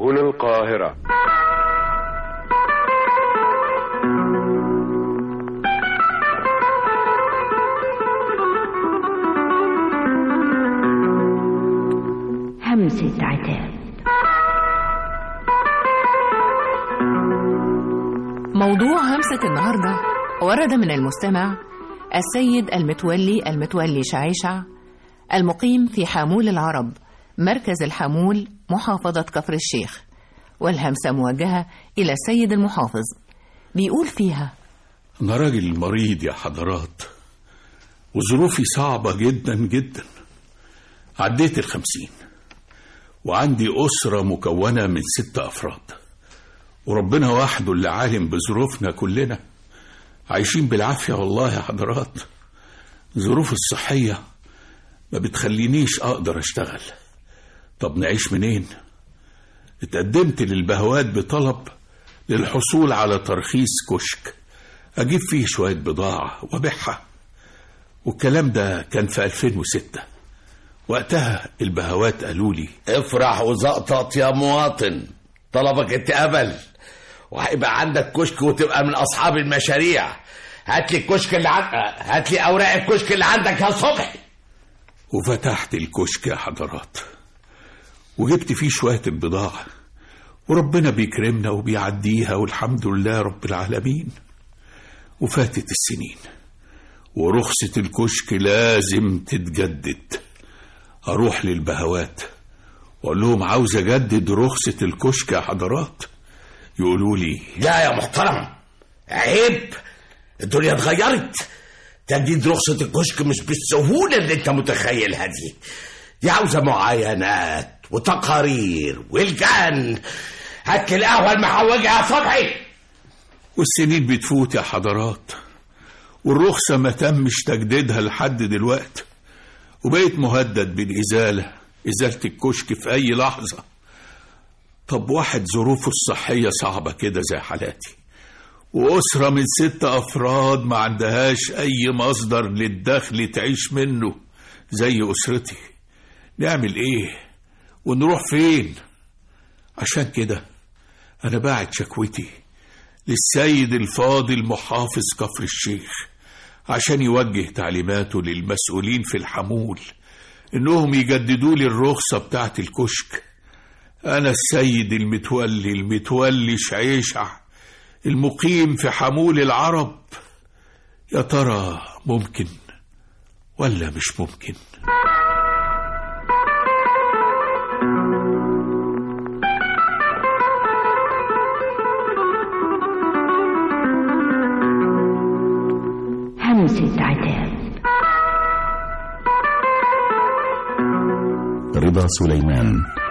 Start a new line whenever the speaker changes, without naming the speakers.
هنا القاهرة
همسة عتاب
موضوع همسة النهاردة ورد من المستمع السيد المتولي المتولي شعيشع المقيم في حامول العرب مركز الحامول محافظة كفر الشيخ والهمسة موجهة إلى السيد المحافظ بيقول فيها
أنا راجل مريض يا حضرات وظروفي صعبة جدا جدا عديت الخمسين وعندي أسرة مكونة من ست أفراد وربنا وحده اللي عالم بظروفنا كلنا عايشين بالعافية والله يا حضرات ظروف الصحية ما بتخلينيش أقدر أشتغل طب نعيش منين اتقدمت للبهوات بطلب للحصول على ترخيص كشك أجيب فيه شوية بضاعة وأبيعها والكلام ده كان في 2006 وقتها البهوات قالوا لي
افرح وزقطط يا مواطن طلبك اتقبل وهيبقى عندك كشك وتبقى من اصحاب المشاريع هات لي الكشك اللي عندك هات لي اوراق الكشك اللي عندك يا صبحي
وفتحت الكشك يا حضرات وجبت فيه شوية البضاعة وربنا بيكرمنا وبيعديها والحمد لله رب العالمين وفاتت السنين ورخصة الكشك لازم تتجدد أروح للبهوات وأقول لهم عاوز أجدد رخصة الكشك يا حضرات يقولوا لي
لا يا محترم عيب الدنيا اتغيرت تجديد رخصة الكشك مش بالسهولة اللي انت متخيلها دي دي عاوزة معاينات وتقارير والجان هات لي القهوة المحوجة يا صبحي
والسنين بتفوت يا حضرات والرخصة ما تمش تجديدها لحد دلوقتي وبقيت مهدد بالإزالة إزالة الكشك في أي لحظة طب واحد ظروفه الصحية صعبة كده زي حالاتي وأسرة من ست أفراد ما عندهاش أي مصدر للدخل تعيش منه زي أسرتي نعمل إيه ونروح فين عشان كده أنا باعت شكوتي للسيد الفاضل محافظ كفر الشيخ عشان يوجه تعليماته للمسؤولين في الحمول إنهم يجددوا لي الرخصة بتاعت الكشك أنا السيد المتولي المتولي شعيشع المقيم في حمول العرب يا ترى ممكن ولا مش ممكن
همسة عتاب
رضا سليمان